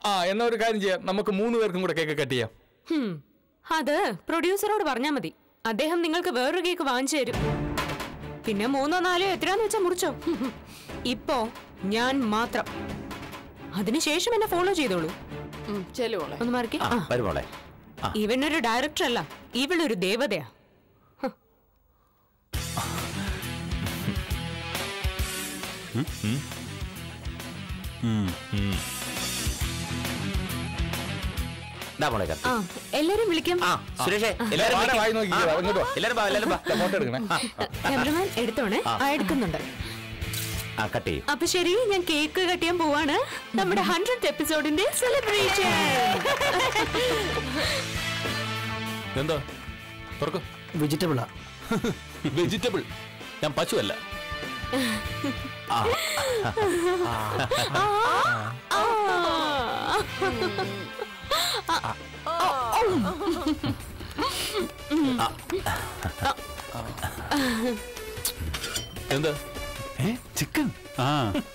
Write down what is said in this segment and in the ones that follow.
ആ എന്നാ ഒരു കാര്യം ചെയ്യാം നമുക്ക് മൂന്ന് പേർക്കും കൂടെ കേക്ക് കട്ട് ചെയ്യാം ഹും, അത് പ്രൊഡ്യൂസറോട് പറഞ്ഞാ മതി അദ്ദേഹം നിങ്ങൾക്ക് വേറൊരു കേക്ക് വാങ്ങിച്ചു തരും പിന്നെ മൂന്നോ നാലോ എത്രയാന്ന് വെച്ചാ മുറിച്ചോ ഇപ്പോ ഞാൻ മാത്രം അതിനുശേഷം എന്നെ ഫോളോ ചെയ്തോളൂ ചെല്ലുവോളെ ഒന്ന് മാറിക്കേ ആ വരും മോളെ ആ ഇവനൊരു ഡയറക്ടർ അല്ല ഇവളൊരു ദേവതയാ ഇതാ മോളെ കത്തി ആ എല്ലാരും വിളിക്കാം ആ സുരേഷേ എല്ലാരും വാടാ, വിളിക്ക്. വായി നോക്കിക്കോ, ആ, ഇങ്ങോട്ട് വാ. എല്ലാരും വാ എല്ലാരും വാ ഫോട്ടോ എടുക്കണേ ക്യാമറമാൻ എടുത്തോണേ ആ എടുക്കുന്നുണ്ട് ആ കട്ട് ചെയ്യും അപ്പൊ ശരി ഞാൻ കേക്ക് കട്ട് ചെയ്യാൻ പോവാണ് നമ്മുടെ ഹൺഡ്രഡ് എപ്പിസോഡിന്റെ സെലിബ്രേഷൻ എന്താ തുറക്കു വെജിറ്റബിളാ വെജിറ്റബിൾ ഞാൻ പശുവല്ല എന്താ ഏ ചിക്കൻ ആ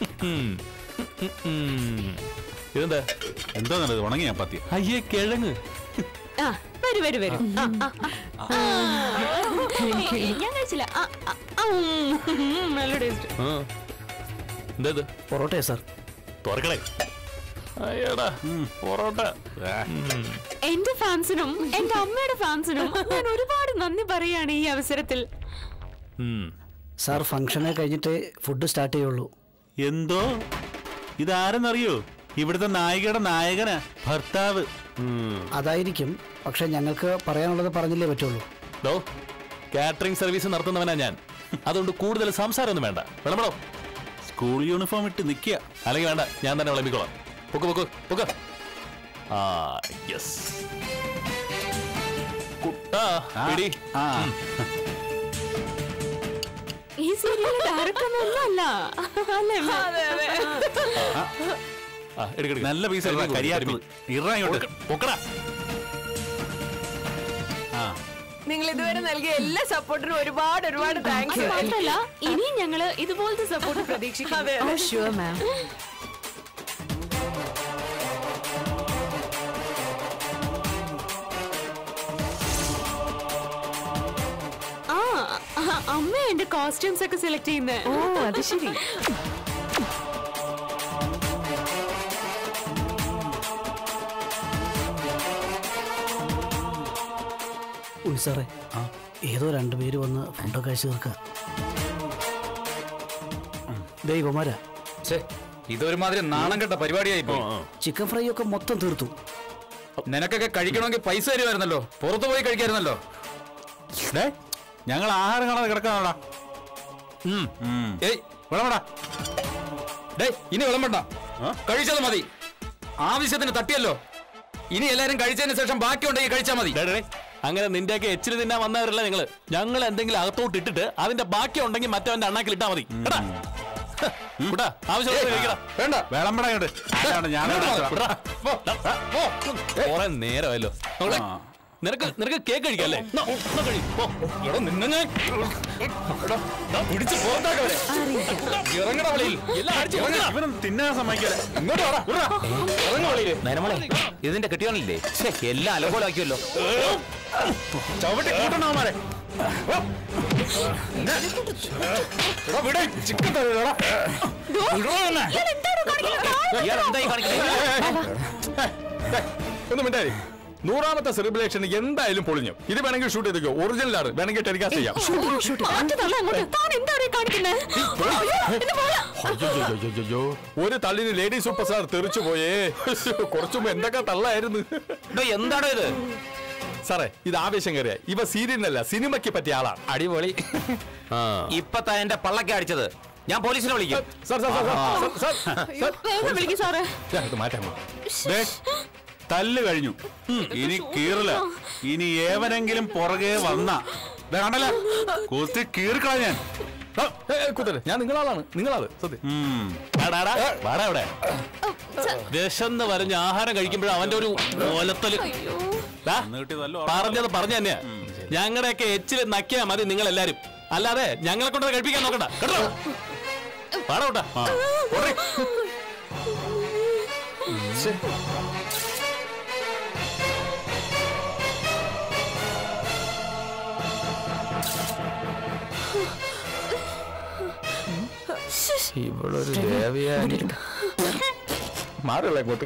ഇതെന്താ എന്തോ നല്ലത് ഉണങ്ങി ചപ്പാത്തി അയ്യേ കിഴങ്ങ് ആ വരൂ വരൂ വരൂ ആ, ആ, ആ. ആ. ഞാൻ കഴിച്ചില്ല ആ, ആ, ആ, ഉം. നല്ല ടേസ്റ്റ് ആ. എന്താ ഇത് പൊറോട്ടയാ സാർ തുറക്കണേ അയ്യടാ പൊറോട്ട ഉം. എന്റെ ഫാൻസിനും എന്റെ അമ്മയുടെ ഫാൻസിനും ഞാൻ ഒരുപാട് നന്ദി പറയാണ് ഈ അവസരത്തിൽ ഉം. സാർ ഫംഗ്ഷനെ കഴിഞ്ഞിട്ട് ഫുഡ് സ്റ്റാർട്ട് ചെയ്യുള്ളൂ എന്തോ ഇതാരെന്നറിയോ ഇവിടുത്തെ നായികയുടെ നായകനാ ഭർത്താവ് ഉം. അതായിരിക്കും പക്ഷെ ഞങ്ങൾക്ക് പറയാനുള്ളത് പറഞ്ഞില്ലേ പറ്റുള്ളൂ ദോ കാറ്ററിംഗ് സർവീസ് നടത്തുന്നവനാ ഞാൻ അതുകൊണ്ട് കൂടുതൽ സംസാരമൊന്നും വേണ്ട വിളമ്പടോ സ്കൂൾ യൂണിഫോം ഇട്ട് നിക്കുക അല്ലെങ്കിൽ വേണ്ട ഞാൻ തന്നെ വിളമ്പിക്കോളാം പൊക്ക് പൊക്ക് പൊക്ക് ആ യെസ് കുട്ടാ പിടി ആ ഈ സീരിയൽ ഡയറക്ടർ ഒന്നും അല്ല അല്ലേ ആ എടുക്ക നല്ല പീസ് കരിയാത്തത് ഇറ ഇങ്ങോട്ട് പൊക്കടാ ആ നിങ്ങൾ ഇതുവരെ നൽകിയ എല്ലാ സപ്പോർട്ടിനും ഒരുപാട് ഒരുപാട് താങ്ക്സ് മാത്രല്ല ഇനിയും ഞങ്ങള് ഇതുപോലത്തെ സപ്പോർട്ട് പ്രതീക്ഷിക്കാം ഷുവർ മാം ആ ആ, അമ്മ എന്റെ കോസ്റ്റ്യൂംസ് ഒക്കെ സെലക്ട് ചെയ്യുന്നേ ഓ അത് ശരി ഉയ് സാറേ ഏതോ രണ്ടുപേര് വന്ന് ഫുഡൊക്കെ കഴിച്ചു തീർക്കുക ദൈവമാരാ ഛേ, ഇതൊരുമാതിരി നാണം കെട്ട പരിപാടിയായി പോയി ചിക്കൻ ഫ്രൈ ഒക്കെ മൊത്തം തീർത്തു നിനക്കൊക്കെ കഴിക്കണമെങ്കിൽ പൈസ തരുമായിരുന്നല്ലോ പുറത്തു പോയി കഴിക്കായിരുന്നല്ലോ ഡേ ഞങ്ങൾ ആഹാരം കാണാതെ കിടക്കാണോടാ ഏയ് വിളമ്പടാ ഡേ ഇനി വിളമ്പണ്ട കഴിച്ചത് മതി ആവശ്യത്തിന് തട്ടിയല്ലോ ഇനി എല്ലാരും കഴിച്ചതിന് ശേഷം ബാക്കി ഉണ്ടെങ്കിൽ കഴിച്ചാൽ മതി ഡേ, ഡേ, ഡേ. അങ്ങനെ നിന്റെയൊക്കെ എച്ചിൽ തിന്നാൻ വന്നവരല്ല നിങ്ങള് ഞങ്ങൾ എന്തെങ്കിലും അകത്തോട്ട് ഇട്ടിട്ട് അതിന്റെ ബാക്കി ഉണ്ടെങ്കിൽ മറ്റവന്റെ അണ്ണാക്കിൽ ഇട്ടാ മതി കേട്ടാ ഹ്, കൂട്ടാ ആവശ്യമുള്ളത് കഴിക്കടാ വേണ്ട വേളമ്പട ഇങ്ങോട്ട് ആരാണ് ഞാൻ വിടറാ. പോ, പോ. കുറെ നേരമല്ലോ നോളെ, ആ. നിനക്ക് നിനക്ക് കേക്ക് കഴിക്കല്ലേ കഴിപ്പോ എടോ നിന്നെ ഞാൻ എടോ, ദാ പിടിച്ച് പുറത്താക്കവരെ ഇറങ്ങട വളിയിൽ എല്ലാം അടിച്ച് കൊണ്ടുവാ. ഇവനും തിന്നാൻ സമ്മതിക്കല ഇങ്ങോട്ട് വാടാ ഉറ. ഇറങ്ങ് വളിയില് നരമോളെ ഇതിന്റെ കെട്ടിയോണില്ലേ ഛേ, എല്ലാം അലങ്കോലാക്കിയല്ലോ ചവിട്ടി കൂട്ടണമാരെ എടാ വിടേ ചിക്കൻ തരാ ഇയാൾ എന്തായി കാണിക്കുന്നത് ഒന്നും മിണ്ടായി നൂറാമത്തെ സെലിബ്രേഷൻ എന്തായാലും പൊളിഞ്ഞു ഇത് വേണമെങ്കിൽ ഷൂട്ട് ചെയ്തോ ഒറിജിനലാണ് വേണമെങ്കിൽ ടെലികാസ്റ്റ് ചെയ്യാം താൻ എന്താ കാണിക്കുന്നത് അയ്യോ ഒരു തള്ളിന് ലേഡി സൂപ്പർ സ്റ്റാർ തെറിച്ചു പോയേ കുറച്ചു മുമ്പ് എന്തൊക്കെ തള്ളായിരുന്നു ഡോ, എന്താടോ ഇത് സാറേ ഇത് ആവേശം കയറിയ ഇവ സീരിയലിനല്ല സിനിമയ്ക്ക് പറ്റിയ ആളാണ് അടിപൊളി ഇപ്പൊ താ എന്റെ പള്ളക്കെ അടിച്ചത് ഞാൻ പോലീസിനെ വിളിക്കും sir sir sir sir, sir sir വേഗം വിളിക്കും സാറേ സാർ ഇത് മാറ്റാമോ ദേ, തല്ല് കഴിഞ്ഞു ഇനി കീറില്ല ഇനി ഏവനെങ്കിലും പുറകെ വന്ന ദേ കണ്ടല്ല കുത്തി കീറിക്കളാ ഞാൻ ആ, ഏ, ഏ, കുത്തരെ ഞാൻ നിങ്ങളാളാണ് നിങ്ങളാള് സത്യം ഉം. വാടാ, വാടാ ഇവിടെ വിശന്ന് വരഞ്ഞ് ആഹാരം കഴിക്കുമ്പോഴും അവന്റെ ഒരു ഓലത്തല് ദാ, അന്ന് കിട്ടിയ തല്ല് പറഞ്ഞത് പറഞ്ഞു തന്നെയാ ഞങ്ങളുടെയൊക്കെ എച്ചില് നക്കിയാ മതി നിങ്ങൾ എല്ലാരും അല്ലാതെ ഞങ്ങളെ കൊണ്ട് കഴിപ്പിക്കാൻ നോക്കണ്ട കേട്ടോ പാടാ ആ. ശ്ശെ. ഇവളൊരു ദേവിയാനി മാറില്ല അങ്ങോട്ട്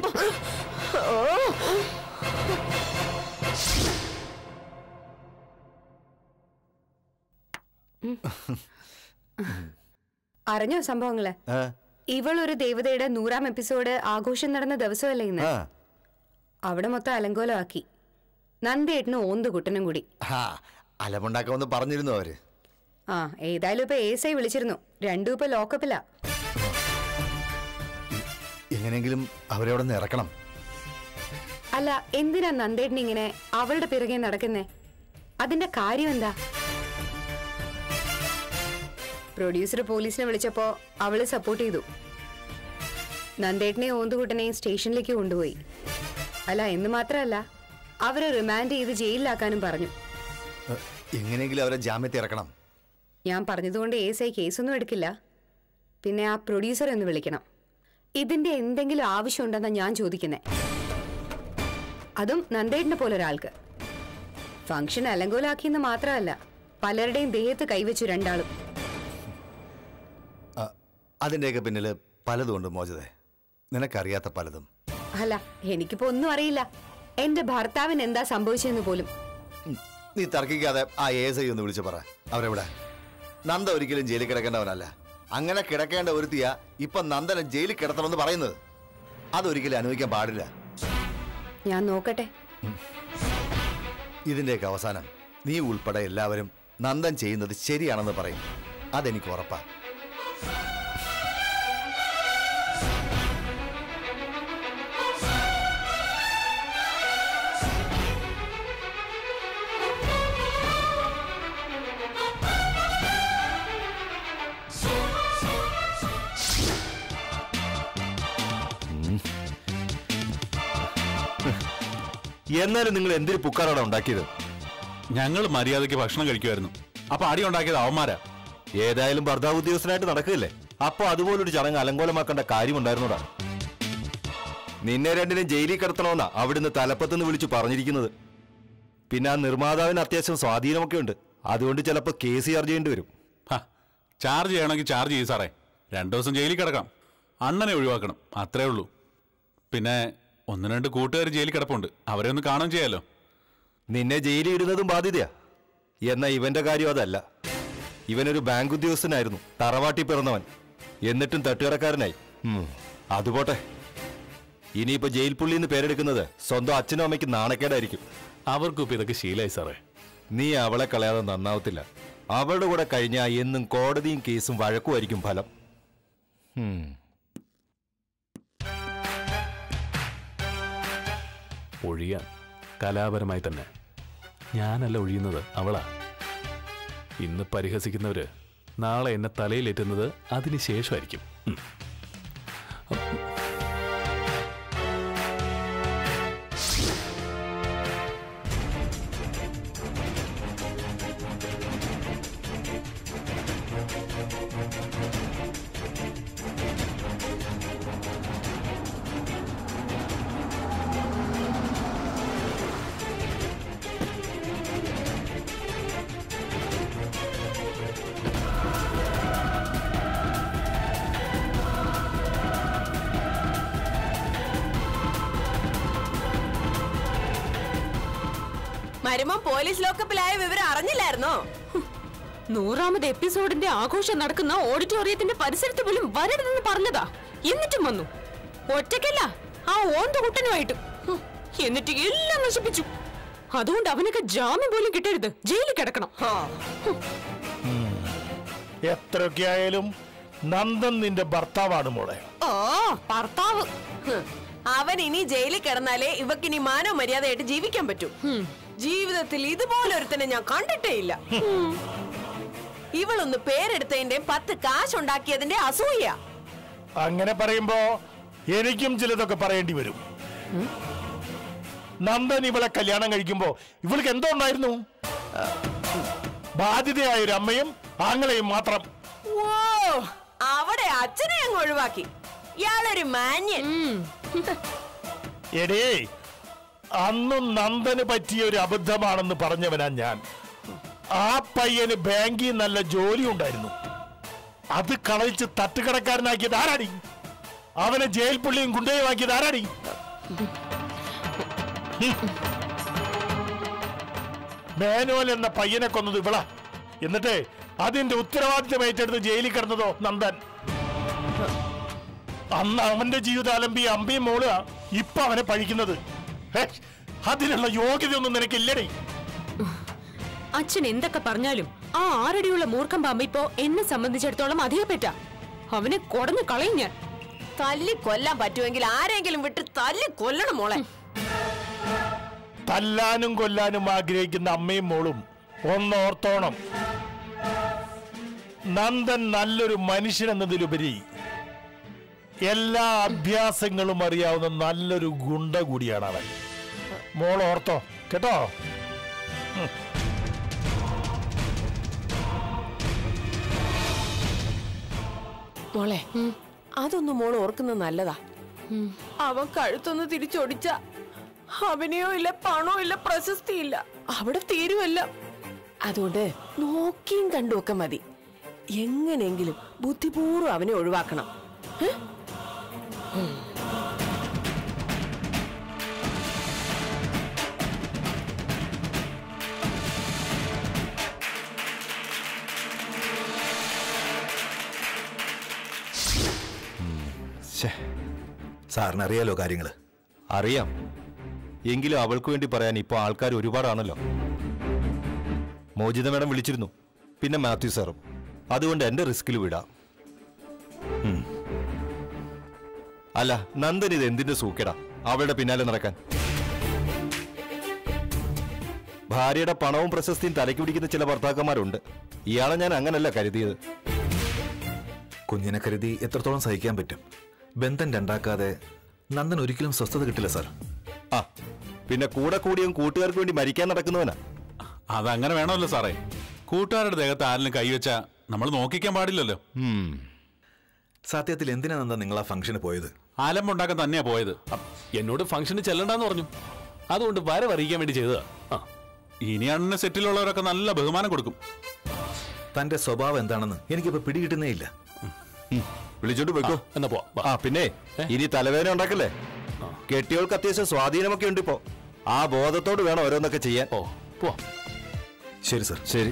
അറിഞ്ഞോ സംഭവങ്ങള് ഇവൾ ഒരു ദേവതയുടെ നൂറാം എപ്പിസോഡ് ആഘോഷം നടന്ന ദിവസമല്ലേ ഇന്ന് ആ അവിടെ മൊത്തം അലങ്കോലമാക്കി നന്ദേട്ടനും ഓന്തുകുട്ടനും കൂടി ഹാ അലമുണ്ടാക്കാമെന്ന് പറഞ്ഞിരുന്നു അവര് ആ ഏതായാലും ഇപ്പൊ എസ് ഐ വിളിച്ചിരുന്നു രണ്ടും ഇപ്പൊ ലോക്കപ്പിലാ എങ്ങനെയെങ്കിലും അവരെ അവിടെ നിന്ന് ഇറക്കണം അല്ല എന്തിനാ നന്ദേട്ടൻ ഇങ്ങനെ അവളുടെ പിറകെ നടക്കുന്നേ അതിന്റെ കാര്യം എന്താ പ്രൊഡ്യൂസർ പോലീസിനെ വിളിച്ചപ്പോ അവള് സപ്പോർട്ട് ചെയ്തു നന്ദേട്ടനെയും ഓന്തുകുട്ടനെയും സ്റ്റേഷനിലേക്ക് കൊണ്ടുപോയി അല്ല എന്ന് മാത്രമല്ല അവരെ റിമാൻഡ് ചെയ്ത് ജയിലിലാക്കാനും പറഞ്ഞു എ, എങ്ങനെയെങ്കിലും അവരെ ജാമ്യത്തിൽ ഇറക്കണം ഞാൻ പറഞ്ഞതുകൊണ്ട് എസ് ഐ കേസൊന്നും എടുക്കില്ല പിന്നെ ആ പ്രൊഡ്യൂസർ എന്ന് വിളിക്കണം ഇതിന്റെ എന്തെങ്കിലും ആവശ്യമുണ്ടെന്നാ ഞാൻ ചോദിക്കുന്നേ അതും നന്ദേടിനെ പോലെ ഒരാൾക്ക് ഫംഗ്ഷൻ അലങ്കോലാക്കിയെന്ന് മാത്രമല്ല പലരുടെയും ദേഹത്ത് കൈവച്ചു രണ്ടാളും ആ, അതിന്റെയൊക്കെ പിന്നിൽ പലതും ഉണ്ട് മോചതെ നിനക്കറിയാത്ത പലതും അല്ല എനിക്കിപ്പോ ഒന്നും അറിയില്ല എന്റെ ഭർത്താവിന് എന്താ സംഭവിച്ചെന്ന് പോലും ഉം, നീ തർക്കിക്കാതെ ആ എ എസ് ഐ ഒന്ന് വിളിച്ചു പറ അവരെവിടെ നന്ദ ഒരിക്കലും ജയിലിൽ കിടക്കേണ്ടവനല്ല അങ്ങനെ കിടക്കേണ്ട ഒരുത്തിയ ഇപ്പൊ നന്ദനെ ജയിലിൽ കിടത്തണമെന്ന് പറയുന്നത് അതൊരിക്കലും അനുഭവിക്കാൻ പാടില്ല ഞാൻ നോക്കട്ടെ ഇതിന്റെയൊക്കെ അവസാനം നീ ഉൾപ്പെടെ എല്ലാവരും നന്ദൻ ചെയ്യുന്നത് ശരിയാണെന്ന് പറയും അതെനിക്ക് ഉറപ്പാ എന്നാലും നിങ്ങൾ എന്തൊരു പുക്കാറാണ് ഉണ്ടാക്കിയത് ഞങ്ങൾ മര്യാദയ്ക്ക് ഭക്ഷണം കഴിക്കുമായിരുന്നു അപ്പൊ അടി ഉണ്ടാക്കിയത് അവന്മാരാ ഏതായാലും ഭർത്താവ് ഉദ്യോഗസ്ഥനായിട്ട് നടക്കില്ലേ അപ്പൊ അതുപോലൊരു ചടങ്ങ് അലങ്കോലമാക്കേണ്ട കാര്യമുണ്ടായിരുന്നോടാ നിന്നെ രണ്ടിനെ ജയിലിൽ കിടത്തണമെന്നാ അവിടുന്ന് തലപ്പത്തുനിന്ന് വിളിച്ചു പറഞ്ഞിരിക്കുന്നത് പിന്നെ ആ നിർമ്മാതാവിന് അത്യാവശ്യം സ്വാധീനമൊക്കെ ഉണ്ട് അതുകൊണ്ട് ചിലപ്പോൾ കേസ് ചാർജ് ചെയ്യേണ്ടി വരും ഹ, ചാർജ് ചെയ്യണമെങ്കിൽ ചാർജ് ചെയ്യും സാറേ രണ്ടു ദിവസം ജയിലിൽ കിടക്കാം അണ്ണനെ ഒഴിവാക്കണം അത്രേ ഉള്ളൂ പിന്നെ ഒന്ന് രണ്ട് കൂട്ടുകാർ ജയിലിൽ കിടപ്പുണ്ട് അവരെ ഒന്ന് കാണുകയും ചെയ്യാലോ നിന്നെ ജയിലിൽ ഇടുന്നതും ബാധ്യതയാ എന്നാ ഇവന്റെ കാര്യം അതല്ല ഇവനൊരു ബാങ്ക് ഉദ്യോഗസ്ഥനായിരുന്നു തറവാട്ടി പിറന്നവൻ എന്നിട്ടും തട്ടുകടക്കാരനായി ഉം, അതുപോട്ടെ ഇനിയിപ്പോ ജയിൽ പുള്ളി എന്ന് പേരെടുക്കുന്നത് സ്വന്തം അച്ഛനും അമ്മയ്ക്ക് നാണക്കേടായിരിക്കും അവർക്കും ഇപ്പൊ ഇതൊക്കെ ശീലായി സാറേ നീ അവളെ കളയാതെ നന്നാവത്തില്ല അവളുടെ കൂടെ കഴിഞ്ഞാൽ എന്നും കോടതിയും കേസും വഴക്കുമായിരിക്കും ഫലം ഉം. ഒഴിയാൻ കലാപരമായി തന്നെ ഞാനല്ല ഒഴിയുന്നത് അവളാ ഇന്ന് പരിഹസിക്കുന്നവര് നാളെ എന്നെ തലയിലേറ്റുന്നത് അതിന് ശേഷമായിരിക്കും ഉം. മരുമോൻ പോലീസ് ലോക്കപ്പിലായ വിവരം അറിഞ്ഞില്ലായിരുന്നോ നൂറാമത് എപ്പിസോഡിന്റെ ആഘോഷം നടക്കുന്ന ഓഡിറ്റോറിയത്തിന്റെ പരിസരത്ത് പോലും വരരുതെന്ന് പറഞ്ഞതാ എന്നിട്ടും വന്നു ഒറ്റയ്ക്കല്ല ആ ഓന്തുകുട്ടനുമായിട്ടും ഹും, എന്നിട്ട് എല്ലാം നശിപ്പിച്ചു അതുകൊണ്ട് അവനൊക്കെ ജാമ്യം പോലും കിട്ടരുത് ജയിലിൽ കിടക്കണം എത്രയൊക്കെ ആയാലും നന്ദൻ നിന്റെ ഭർത്താവാണ് മോളെ ഓ ഭർത്താവ് ഹ്, അവൻ ഇനി ജയിലിൽ കിടന്നാലേ ഇവക്കിനി മാനോ മര്യാദയായിട്ട് ജീവിക്കാൻ പറ്റൂ ജീവിതത്തിൽ ഇതുപോലെ ഒരുത്തനെ ഞാൻ കണ്ടിട്ടേ ഇല്ല ഇവളൊന്ന് പേരെടുത്തതിന്റെ പത്ത് കാശുണ്ടാക്കിയതിന്റെ അസൂയ അങ്ങനെ പറയുമ്പോ എനിക്കും ചിലതൊക്കെ പറയേണ്ടി വരും നന്ദൻ ഇവളെ കല്യാണം കഴിക്കുമ്പോ ഇവൾക്ക് എന്തോ ഉണ്ടായിരുന്നു ബാധ്യതയായ ഒരു അമ്മയും ആങ്ങളെയും മാത്രം ഓ അവിടെ അച്ഛനെ അങ്ങ് ഒഴിവാക്കി ഇയാളൊരു മാന്യൻ എടേ അന്നും നന്ദന് പറ്റിയ ഒരു അബദ്ധമാണെന്ന് പറഞ്ഞവനാ ഞാൻ ആ പയ്യന് ബാങ്കിൽ നല്ല ജോലി ഉണ്ടായിരുന്നു അത് കളയിച്ച് തട്ടുകടക്കാരനാക്കിയത് ആരാടി അവനെ ജയിൽ പുള്ളിയും ഗുണ്ടയുമാക്കിയത് ആരാടി ഹും. മേനോൻ എന്ന പയ്യനെ കൊന്നത് ഇവള എന്നിട്ട് അതിന്റെ ഉത്തരവാദിത്തം ഏറ്റെടുത്ത് ജയിലിൽ കിടന്നതോ നന്ദൻ അന്ന് അവന്റെ ജീവിതം അലമ്പിയ അമ്പിയും മോള് ഇപ്പൊ അവനെ പഴിക്കുന്നത് ഹേ, അതിനുള്ള യോഗ്യതയൊന്നും നിനക്കില്ലടേ അച്ഛൻ എന്തൊക്കെ പറഞ്ഞാലും ആ ആറടിയുള്ള മൂർഖം പാമ്പ് ഇപ്പോ എന്നെ സംബന്ധിച്ചിടത്തോളം അധികപ്പെട്ട അവനെ കൊടഞ്ഞു കളയും ഞാൻ തല്ലി കൊല്ലാൻ പറ്റുമെങ്കിൽ ആരെങ്കിലും വിട്ട് തല്ലി കൊല്ലണം മോളെ തല്ലാനും കൊല്ലാനും ആഗ്രഹിക്കുന്ന അമ്മയും മോളും ഒന്നോർത്തോണം നന്ദൻ നല്ലൊരു മനുഷ്യനെന്നതിലുപരി എല്ലാ അഭ്യാസങ്ങളും അറിയാവുന്ന നല്ലൊരു ഗുണ്ട കൂടിയാണ് അവൻ മോൾ ഓർത്തോ കേട്ടോ ഉം. മോളെ അതൊന്നും മോൾ ഓർക്കുന്നത് നല്ലതാ അവൻ കഴുത്തൊന്ന് തിരിച്ചൊടിച്ച അഭിനയോ ഇല്ല പണോ ഇല്ല പ്രശസ്തി ഇല്ല അവിടെ തീരുമല്ല അതുകൊണ്ട് നോക്കിയും കണ്ടുമൊക്കെ മതി എങ്ങനെയെങ്കിലും ബുദ്ധിപൂർവ്വം അവനെ ഒഴിവാക്കണം ഏ? സാറിന് അറിയാലോ കാര്യങ്ങൾ അറിയാം എങ്കിലും അവൾക്ക് വേണ്ടി പറയാൻ ഇപ്പോൾ ആൾക്കാർ ഒരുപാടാണല്ലോ മോചിത മേഡം വിളിച്ചിരുന്നു പിന്നെ മാത്യു സാറും അതുകൊണ്ട് എന്റെ റിസ്കിൽ വിടാം ഉം. അല്ല നന്ദൻ ഇത് എന്തിന്റെ സൂക്കേടാ അവളുടെ പിന്നാലെ നടക്കാൻ ഭാര്യയുടെ പണവും പ്രശസ്തിയും തലയ്ക്ക് പിടിക്കുന്ന ചില ഭർത്താക്കന്മാരുണ്ട് ഇയാളെ ഞാൻ അങ്ങനല്ല കരുതിയത് കുഞ്ഞിനെ കരുതി എത്രത്തോളം സഹിക്കാൻ പറ്റും ബന്ധം രണ്ടാക്കാതെ നന്ദൻ ഒരിക്കലും സ്വസ്ഥത കിട്ടില്ല സാർ ആ പിന്നെ കൂടെ കൂടിയും കൂട്ടുകാർക്ക് വേണ്ടി മരിക്കാൻ നടക്കുന്നവനാ അതങ്ങനെ വേണമല്ലോ സാറേ കൂട്ടുകാരുടെ ദേഹത്ത് ആരെങ്കിലും കൈവച്ച നമ്മൾ നോക്കിക്കാൻ പാടില്ലല്ലോ സത്യത്തിൽ എന്തിനാ നന്ദൻ നിങ്ങൾ ആ ഫംഗ്ഷന് പോയത് ആലമ്പുണ്ടാക്കാൻ തന്നെയാ പോയത് എന്നോട് ഫംഗ്ഷന് ചെല്ലണ്ടെന്ന് പറഞ്ഞു അതുകൊണ്ട് വരവ് അറിയിക്കാൻ വേണ്ടി ചെയ്തതാ ആ ഇനി അണ്ണന് സെറ്റിലുള്ളവരൊക്കെ നല്ല ബഹുമാനം കൊടുക്കും തന്റെ സ്വഭാവം എന്താണെന്ന് എനിക്കിപ്പോ പിടികിട്ടുന്നേ ഇല്ല വിളിച്ചോണ്ട് പോയിക്കോ എന്നാ പോവാ ആ പിന്നെ ഇനി തലവേദന ഉണ്ടാക്കല്ലേ കെട്ടിയോൾക്ക് അത്യാവശ്യം സ്വാധീനമൊക്കെ ഉണ്ട് ഇപ്പോ ആ ബോധത്തോട് വേണം ഓരോന്നൊക്കെ ചെയ്യാൻ ഓ പോവാ ശരി സാർ ശരി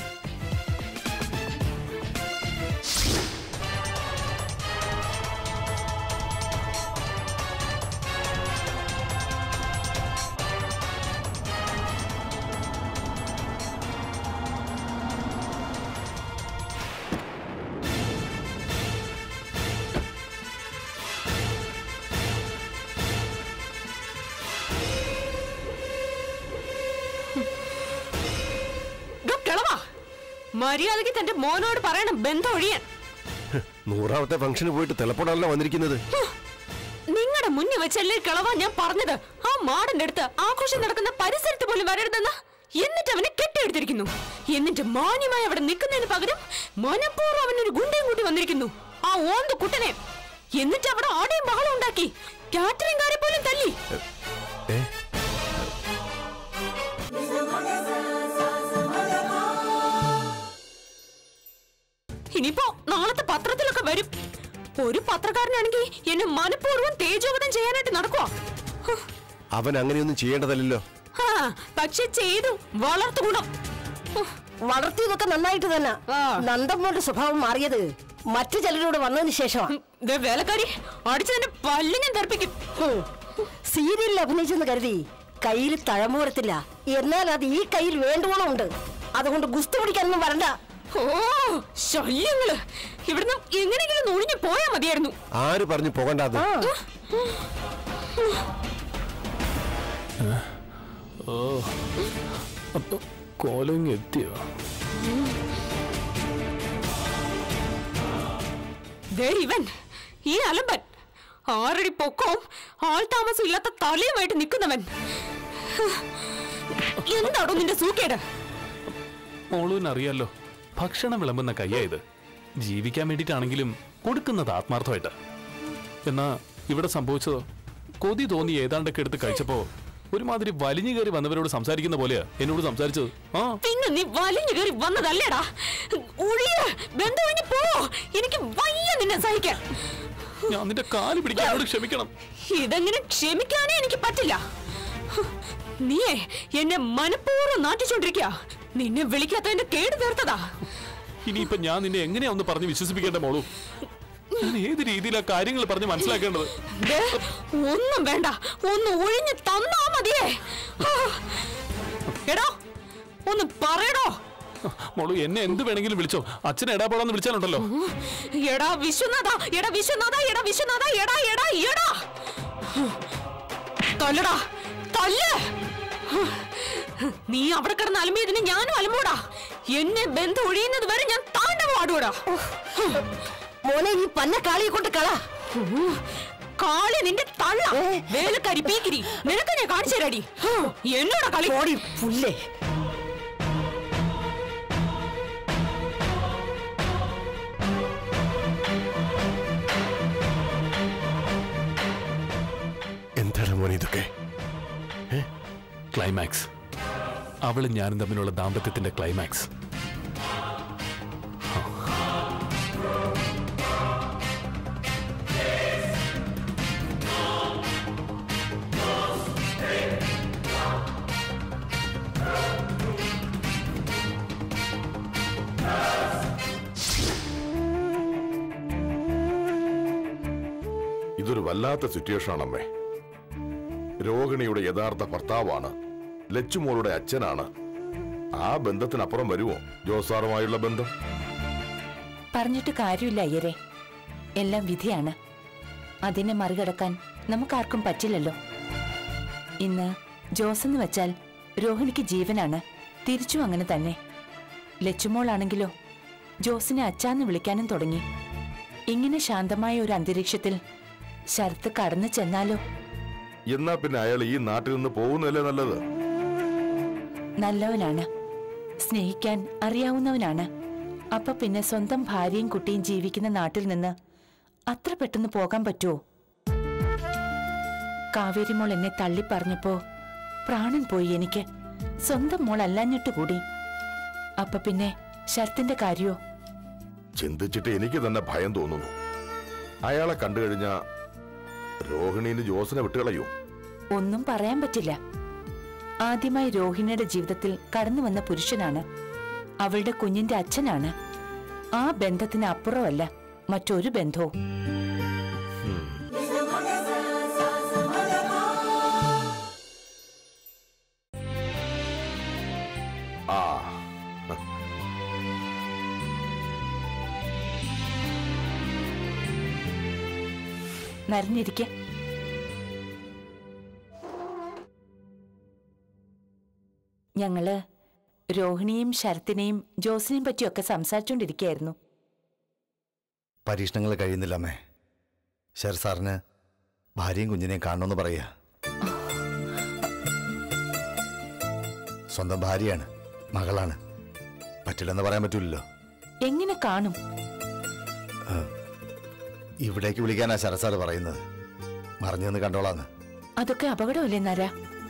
ഡോ, കിളവാ മര്യാദയ്ക്ക് തന്റെ മോനോട് പറയണം ബന്ധം ഒഴിയാൻ നൂറാമത്തെ ഫംഗ്ഷന് പോയിട്ട് തെളപ്പോടാണല്ലോ വന്നിരിക്കുന്നത് നിങ്ങളുടെ മുന്നിൽ വെച്ചല്ലേ കിളവാ ഞാൻ പറഞ്ഞത് ആ മാടന്റെ അടുത്ത് ആഘോഷം നടക്കുന്ന പരിസരത്ത് പോലും വരരുതെന്ന് എന്നിട്ട് അവനെ കെട്ടിയെടുത്തിരിക്കുന്നു എന്നിട്ട് മാന്യമായി അവിടെ നിൽക്കുന്നതിന് പകരം മനഃപൂർവ്വം അവനൊരു ഗുണ്ടയും കൂട്ടി വന്നിരിക്കുന്നു ആ ഓന്ത് കുട്ടനെ എന്നിട്ട് അവിടെ ആടെയും ബഹളം ഉണ്ടാക്കി കാറ്ററിംഗുകാരെ പോലും തല്ലി ഇനിയിപ്പോ നാളത്തെ പത്രത്തിലൊക്കെ വരും ഒരു പത്രക്കാരനാണെങ്കിൽ എന്നെ മനഃപൂർവ്വം തേജോവധം ചെയ്യാനായിട്ട് നടക്കുവാ അവൻ അങ്ങനെയൊന്നും ചെയ്യേണ്ടതല്ലോ ആ, പക്ഷെ ചെയ്തു വളർത്തു ഗുണം വളർത്തിയതൊക്കെ നന്നായിട്ട് തന്നെ നന്ദമ്മോന്റെ സ്വഭാവം മാറിയത് മറ്റു ചിലരോട് വന്നതിന് ശേഷമാണ് ദേ വേലക്കാരി അടിച്ചതിന്റെ പല്ല് ഞാൻ തെറിപ്പിക്കും സീരിയലിൽ അഭിനയിച്ചെന്ന് കരുതി കയ്യിൽ തഴമ്പൂരത്തില്ല എന്നാൽ അത് ഈ കയ്യിൽ വേണ്ടുവോളം ഉണ്ട് അതുകൊണ്ട് ഗുസ്തി പിടിക്കാനൊന്നും വരണ്ട ഓ ശല്യങ്ങള് ഇവിടുന്ന് എങ്ങനെയെങ്കിലും നുഴിഞ്ഞു പോയാ മതിയായിരുന്നു ആര് പറഞ്ഞു പോകണ്ടാന്ന് ഓ അപ്പൊ കോലങ്ങ് എത്തിയോ ദേ ഇവൻ ഈ അലമ്പൻ ആറടി പൊക്കവും ആൾ താമസം ഇല്ലാത്ത തലയുമായിട്ട് നിൽക്കുന്നവൻ എന്താണോ നിന്റെ സൂക്കേട് മോളൂന് അറിയാലോ ഭക്ഷണം വിളമ്പുന്ന കയ്യാ ഇത് ജീവിക്കാൻ വേണ്ടിയിട്ടാണെങ്കിലും കൊടുക്കുന്നത് ആത്മാർത്ഥമായിട്ട് എന്നാ ഇവിടെ സംഭവിച്ചതോ കൊതി തോന്നി ഏതാണ്ടൊക്കെ എടുത്ത് കഴിച്ചപ്പോ ഒരുമാതിരി വലിഞ്ഞു കയറി വന്നവരോട് സംസാരിക്കുന്ന പോലെയാ എന്നോട് സംസാരിച്ചത് ആ പിന്നെ നീ വലിഞ്ഞു കയറി വന്നതല്ലേടാ ഒഴിയ ബന്ധം ഒഴിഞ്ഞ് പോ എനിക്ക് വയ്യ നിന്നെ സഹിക്കാൻ ഞാൻ നിന്റെ കാല് പിടിക്കാൻ എന്നോട് ക്ഷമിക്കണം ഇതെങ്ങനെ ക്ഷമിക്കാനേ എനിക്ക് പറ്റില്ല നീയേ എന്നെ മനഃപൂർവ്വം നാട്ടിച്ചോണ്ടിരിക്കുക നിന്നെ വിളിക്കാത്തതിന്റെ കേട് തീർത്തതാ ഇനിയിപ്പൊ ഞാൻ നിന്നെ എങ്ങനെയാ ഒന്ന് പറഞ്ഞ് വിശ്വസിപ്പിക്കേണ്ട മോളൂ ഞാൻ ഏത് രീതിയിലാ കാര്യങ്ങൾ പറഞ്ഞ് മനസ്സിലാക്കേണ്ടത് ദേ, ഒന്നും വേണ്ട ഒന്ന് ഒഴിഞ്ഞു തന്നാ മതിയേ ആ. എടോ ഒന്ന് പറയടോ മോളു എന്നെ എന്ത് വേണമെങ്കിലും വിളിച്ചോ അച്ഛനെ ഇടാപാടാന്ന് വിളിച്ചാലുണ്ടല്ലോ എടാ വിശ്വനാഥ എടാ വിശ്വനാഥ എടാ വിശ്വനാഥ എടാ എടാ എടാ തല്ലടാ തല്ല് നീ അവിടെ കിടന്ന് അലമ്പിയതിന് ഞാനും അലമ്പൂടാ എന്നെ ബന്ധം ഒഴിയുന്നത് വരെ ഞാൻ താണ്ടവാടുകൂടാ മോനെ ഈ പന്ന കാളിയെ കൊണ്ട് കള കാളി നിന്റെ തള്ള വേലക്കാരി പീക്കിരി നിനക്ക് ഞാൻ കാണിച്ചു തരാടി എന്നോടാ കളി ഓടി പുല്ലേ എന്താണ് മോനെ ഇതൊക്കെ ക്ലൈമാക്സ് അവളും ഞാനും തമ്മിലുള്ള ദാമ്പത്യത്തിന്റെ ക്ലൈമാക്സ് ഇതൊരു വല്ലാത്ത സിറ്റുവേഷൻ ആണമ്മേ രോഹിണിയുടെ യഥാർത്ഥ ഭർത്താവാണ് ലച്ചുമോളുടെ അച്ഛനാണ് ആ ബന്ധത്തിനപ്പുറം വരുമോ ജോസാറുമായുള്ള ബന്ധം പറഞ്ഞിട്ട് കാര്യമില്ല അയ്യരെ എല്ലാം വിധിയാണ് അതിനെ മറികടക്കാൻ നമുക്കാർക്കും പറ്റില്ലല്ലോ ഇന്ന് ജോസ് എന്ന് വെച്ചാൽ രോഹിണിക്ക് ജീവനാണ് തിരിച്ചും അങ്ങനെ തന്നെ ലച്ചുമോളാണെങ്കിലോ ജോസിനെ അച്ചാന്ന് വിളിക്കാനും തുടങ്ങി ഇങ്ങനെ ശാന്തമായ ഒരു അന്തരീക്ഷത്തിൽ ശരത്ത് കടന്നു ചെന്നാലോ എന്നാ പിന്നെ അയാൾ ഈ നാട്ടിൽ നിന്ന് പോകുന്നതല്ലേ നല്ലത് നല്ലവനാണ് സ്നേഹിക്കാൻ അറിയാവുന്നവനാണ് അപ്പൊ പിന്നെ സ്വന്തം ഭാര്യയും കുട്ടിയും ജീവിക്കുന്ന നാട്ടിൽ നിന്ന് അത്ര പെട്ടെന്ന് പോകാൻ പറ്റുമോ കാവേരി മോൾ എന്നെ തള്ളി പറഞ്ഞപ്പോ പ്രാണൻ പോയി എനിക്ക് സ്വന്തം മോൾ അല്ലാഞ്ഞിട്ട് കൂടി അപ്പൊ പിന്നെ ശരത്തിന്റെ കാര്യോ ചിന്തിച്ചിട്ട് എനിക്ക് തന്നെ ഭയം തോന്നുന്നു അയാളെ കണ്ടു കഴിഞ്ഞാ രോഹിണീന് ജോസിനെ വിട്ടുകളയോ ഒന്നും പറയാൻ പറ്റില്ല ആദ്യമായി രോഹിണിയുടെ ജീവിതത്തിൽ കടന്നു വന്ന പുരുഷനാണ് അവളുടെ കുഞ്ഞിന്റെ അച്ഛനാണ് ആ ബന്ധത്തിന് അപ്പുറമല്ല മറ്റൊരു ബന്ധവും ആ നരഞ്ഞിരിക്കെ ഞങ്ങള് രോഹിണിയും ശരത്തിനെയും ജോസിനെയും പറ്റിയൊക്കെ സംസാരിച്ചുകൊണ്ടിരിക്കുകയായിരുന്നു പരീക്ഷണങ്ങൾ കഴിയുന്നില്ല അമ്മേ ശർ സാറിന് ഭാര്യയും കുഞ്ഞിനെയും കാണണമെന്ന് പറയുക സ്വന്തം ഭാര്യയാണ് മകളാണ് പറ്റില്ലെന്ന് പറയാൻ പറ്റൂലല്ലോ എങ്ങനെ കാണും ഇവിടേക്ക് വിളിക്കാനാ ശരത് സാറ് പറയുന്നത് മറിഞ്ഞു നിന്ന് കണ്ടോളാന്ന് അതൊക്കെ അപകടമല്ലേ നര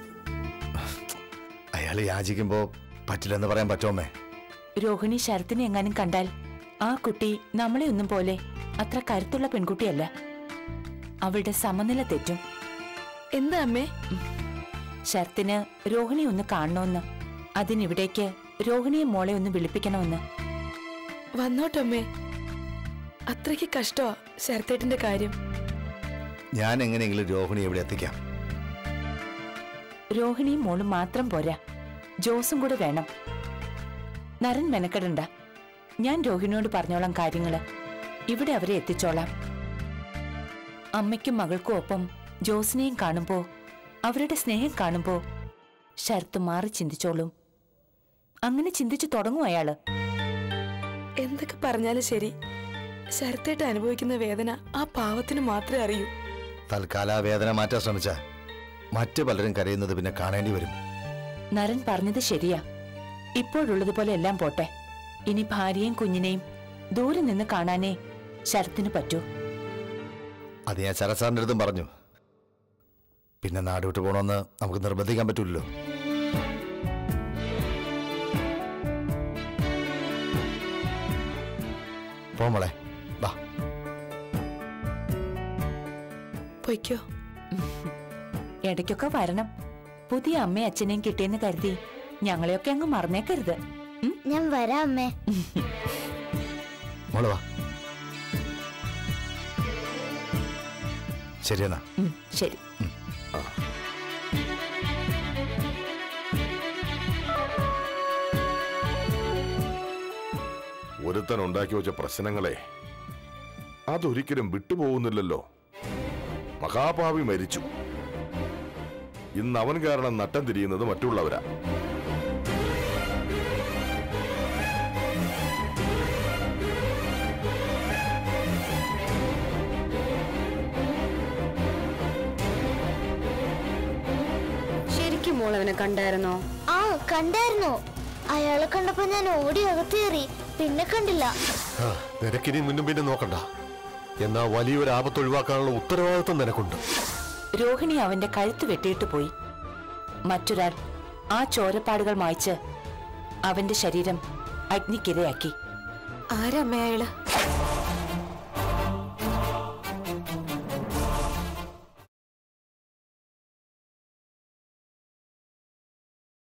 അയാൾ യാചിക്കുമ്പോ പറ്റില്ലെന്ന് പറയാൻ പറ്റുമേ രോഹിണി ശരത്തിനെ എങ്ങാനും കണ്ടാൽ ആ കുട്ടി നമ്മളെ ഒന്നും പോലെ അത്ര കരുത്തുള്ള പെൺകുട്ടിയല്ല അവളുടെ സമനില തെറ്റും എന്താ അമ്മേ ശരത്തിന് രോഹിണി ഒന്ന് കാണണമെന്ന് അതിനിവിടേക്ക് രോഹിണിയെ മോളെ ഒന്ന് വിളിപ്പിക്കണമെന്ന് വന്നോട്ടമ്മേ അത്രയ്ക്ക് കഷ്ടമാ ശരത്തേട്ടിന്റെ കാര്യം ഞാൻ എങ്ങനെയെങ്കിലും രോഹിണി എവിടെ എത്തിക്കാം രോഹിണിയും മോളും മാത്രം പോരാ ജോസും കൂടെ വേണം നരൻ മെനക്കെടണ്ട ഞാൻ രോഹിണിയോട് പറഞ്ഞോളാം കാര്യങ്ങള് ഇവിടെ അവരെ എത്തിച്ചോളാം അമ്മയ്ക്കും മകൾക്കും ഒപ്പം ജോസിനെയും കാണുമ്പോ അവരുടെ സ്നേഹം കാണുമ്പോ ശരത്ത് മാറി ചിന്തിച്ചോളും അങ്ങനെ ചിന്തിച്ചു തുടങ്ങും അയാള് എന്തൊക്കെ പറഞ്ഞാലും ശരി ശരത്തേട്ട് അനുഭവിക്കുന്ന വേദന ആ പാവത്തിന് മാത്രമേ അറിയൂ തൽക്കാല ആ വേദന മാറ്റാൻ ശ്രമിച്ച മറ്റു പലരും കരയുന്നത് പിന്നെ കാണേണ്ടി വരും നരൻ പറഞ്ഞത് ശരിയാ ഇപ്പോഴുള്ളതുപോലെ എല്ലാം പോട്ടെ ഇനി ഭാര്യയും കുഞ്ഞിനെയും ദൂരെ നിന്ന് കാണാനേ ശരത്തിന് പറ്റൂ അത് ഞാൻ ശരത് സാറിൻ്റെ അടുത്തും പറഞ്ഞു പിന്നെ നാട് വിട്ട് പോകണമെന്ന് നമുക്ക് നിർബന്ധിക്കാൻ പറ്റില്ലല്ലോ പോമളെ വാ പൊയ്ക്കോ ഇടയ്ക്കൊക്കെ വരണം പുതിയ അമ്മയും അച്ഛനെയും കിട്ടിയെന്ന് കരുതി ഞങ്ങളെയൊക്കെ അങ്ങ് മറന്നേക്കരുത് ഞാൻ വരാം അമ്മേ മോള് വാ ശരിയെന്നാ ഉം, ശരി ഒരുത്തൻ ഉണ്ടാക്കി വെച്ച പ്രശ്നങ്ങളെ അതൊരിക്കലും വിട്ടുപോകുന്നില്ലല്ലോ മഹാഭാവി മരിച്ചു ഇന്ന് അവൻ കാരണം നട്ടം തിരിയുന്നത് മറ്റുള്ളവരാ ശരിക്കും മോൾ അവനെ കണ്ടായിരുന്നോ ആ കണ്ടായിരുന്നോ അയാളെ കണ്ടപ്പോ ഞാൻ ഓടി അകത്തേറി പിന്നെ കണ്ടില്ല ആ, നിനക്കിനി മുന്നും പിന്നെ നോക്കണ്ട എന്നാ വലിയൊരു ആപത്ത് ഒഴിവാക്കാനുള്ള ഉത്തരവാദിത്വം നിനക്കുണ്ട് രോഹിണി അവന്റെ കഴുത്ത് വെട്ടിയിട്ട് പോയി മറ്റൊരാൾ ആ ചോരപ്പാടുകൾ മായ്ച്ച് അവന്റെ ശരീരം അഗ്നിക്കിരയാക്കി ആരമ്മ അയാള്